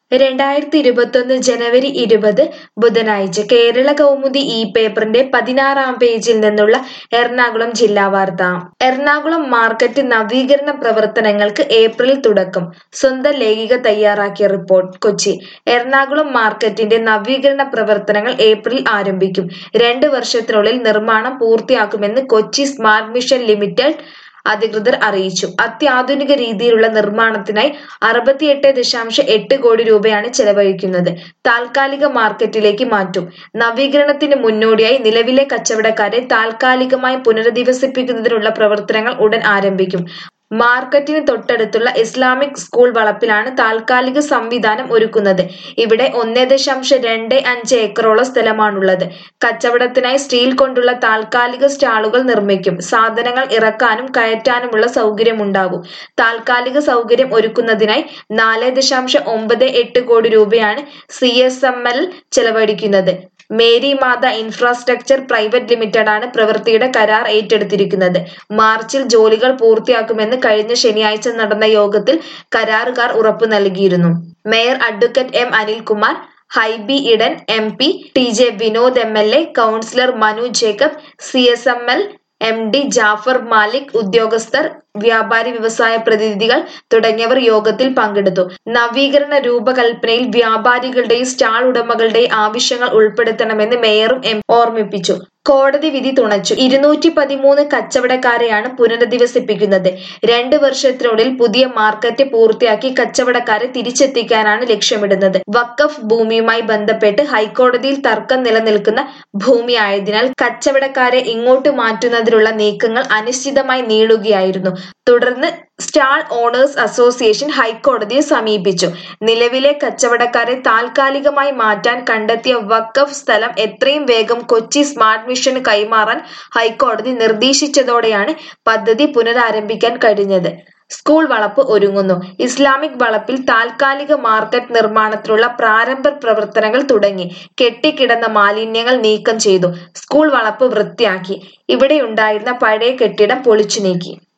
രണ്ടായിരത്തി ഇരുപത്തൊന്ന് ജനുവരി ഇരുപത് ബുധനാഴ്ച കേരള കൗമുദി ഈ പേപ്പറിന്റെ പതിനാറാം പേജിൽ നിന്നുള്ള എറണാകുളം ജില്ലാ വാർത്ത എറണാകുളം മാർക്കറ്റ് നവീകരണ പ്രവർത്തനങ്ങൾക്ക് ഏപ്രിൽ തുടക്കം സ്വന്തം ലേഖിക തയ്യാറാക്കിയ റിപ്പോർട്ട് കൊച്ചി എറണാകുളം മാർക്കറ്റിന്റെ നവീകരണ പ്രവർത്തനങ്ങൾ ഏപ്രിൽ ആരംഭിക്കും രണ്ട് വർഷത്തിനുള്ളിൽ നിർമ്മാണം പൂർത്തിയാക്കുമെന്ന് കൊച്ചി സ്മാർട്ട് മിഷൻ ലിമിറ്റഡ് അധികൃതർ അറിയിച്ചു അത്യാധുനിക രീതിയിലുള്ള നിർമ്മാണത്തിനായി അറുപത്തിയെട്ട് ദശാംശം എട്ട് കോടി രൂപയാണ് ചെലവഴിക്കുന്നത് താൽക്കാലിക മാർക്കറ്റിലേക്ക് മാറ്റും നവീകരണത്തിന് മുന്നോടിയായി നിലവിലെ കച്ചവടക്കാരെ താൽക്കാലികമായി പുനരധിവസിപ്പിക്കുന്നതിനുള്ള പ്രവർത്തനങ്ങൾ ഉടൻ ആരംഭിക്കും മാർക്കറ്റിന് തൊട്ടടുത്തുള്ള ഇസ്ലാമിക് സ്കൂൾ വളപ്പിലാണ് താൽക്കാലിക സംവിധാനം ഒരുക്കുന്നത് ഇവിടെ ഒന്നേ ദശാംശം രണ്ട് അഞ്ച് ഏക്കറോളം സ്ഥലമാണുള്ളത് കച്ചവടത്തിനായി സ്റ്റീൽ കൊണ്ടുള്ള താൽക്കാലിക സ്റ്റാളുകൾ നിർമ്മിക്കും സാധനങ്ങൾ ഇറക്കാനും കയറ്റാനുമുള്ള സൗകര്യമുണ്ടാകും താൽക്കാലിക സൗകര്യം ഒരുക്കുന്നതിനായി നാല് ദശാംശം ഒമ്പത് എട്ട് കോടി രൂപയാണ് സി എസ് എം എൽ ചെലവഴിക്കുന്നത് Mary Matha infrastructure private limited ആണ് പ്രവൃത്തിയുടെ കരാർ ഏറ്റെടുത്തിരിക്കുന്നത് മാർച്ചിൽ ജോലികൾ പൂർത്തിയാക്കുമെന്ന് കഴിഞ്ഞ ശനിയാഴ്ച നടന്ന യോഗത്തിൽ കരാറുകാർ ഉറപ്പു നൽകിയിരുന്നു mayor advocate M Anilkumar Hibi Eden M P T J Vinod M L A councillor Manu Jacob C S M L M D Jafar Malik ഉദ്യോഗസ്ഥർ വ്യാപാരി വ്യവസായ പ്രതിനിധികൾ തുടങ്ങിയവർ യോഗത്തിൽ പങ്കെടുത്തു നവീകരണ രൂപകൽപ്പനയിൽ വ്യാപാരികളുടെയും സ്റ്റാൾ ഉടമകളുടെയും ആവശ്യങ്ങൾ ഉൾപ്പെടുത്തണമെന്ന് മേയറും എം ഓർമ്മിപ്പിച്ചു കോടതി വിധി തുണച്ചു ഇരുന്നൂറ്റി പതിമൂന്ന് കച്ചവടക്കാരെയാണ് പുനരധിവസിപ്പിക്കുന്നത് രണ്ട് വർഷത്തിനുള്ളിൽ പുതിയ മാർക്കറ്റ് പൂർത്തിയാക്കി കച്ചവടക്കാരെ തിരിച്ചെത്തിക്കാനാണ് ലക്ഷ്യമിടുന്നത് വക്കഫ് ഭൂമിയുമായി ബന്ധപ്പെട്ട് ഹൈക്കോടതിയിൽ തർക്കം നിലനിൽക്കുന്ന ഭൂമിയായതിനാൽ കച്ചവടക്കാരെ ഇങ്ങോട്ട് മാറ്റുന്നതിനുള്ള നീക്കങ്ങൾ അനിശ്ചിതമായി നീളുകയായിരുന്നു തുടർന്ന് സ്റ്റാൾ ഓണേഴ്സ് അസോസിയേഷൻ ഹൈക്കോടതിയെ സമീപിച്ചു നിലവിലെ കച്ചവടക്കാരെ താൽക്കാലികമായി മാറ്റാൻ കണ്ടെത്തിയ വക്കഫ് സ്ഥലം എത്രയും വേഗം കൊച്ചി സ്മാർട്ട് മിഷന് കൈമാറാൻ ഹൈക്കോടതി നിർദ്ദേശിച്ചതോടെയാണ് പദ്ധതി പുനരാരംഭിക്കാൻ കഴിഞ്ഞത് സ്കൂൾ വളപ്പ് ഒരുങ്ങുന്നു ഇസ്ലാമിക് വളപ്പിൽ താൽക്കാലിക മാർക്കറ്റ് നിർമ്മാണത്തിനുള്ള പ്രാരംഭ പ്രവർത്തനങ്ങൾ തുടങ്ങി കെട്ടിക്കിടന്ന മാലിന്യങ്ങൾ നീക്കം ചെയ്തു സ്കൂൾ വളപ്പ് വൃത്തിയാക്കി ഇവിടെയുണ്ടായിരുന്ന പഴയ കെട്ടിടം പൊളിച്ചു നീക്കി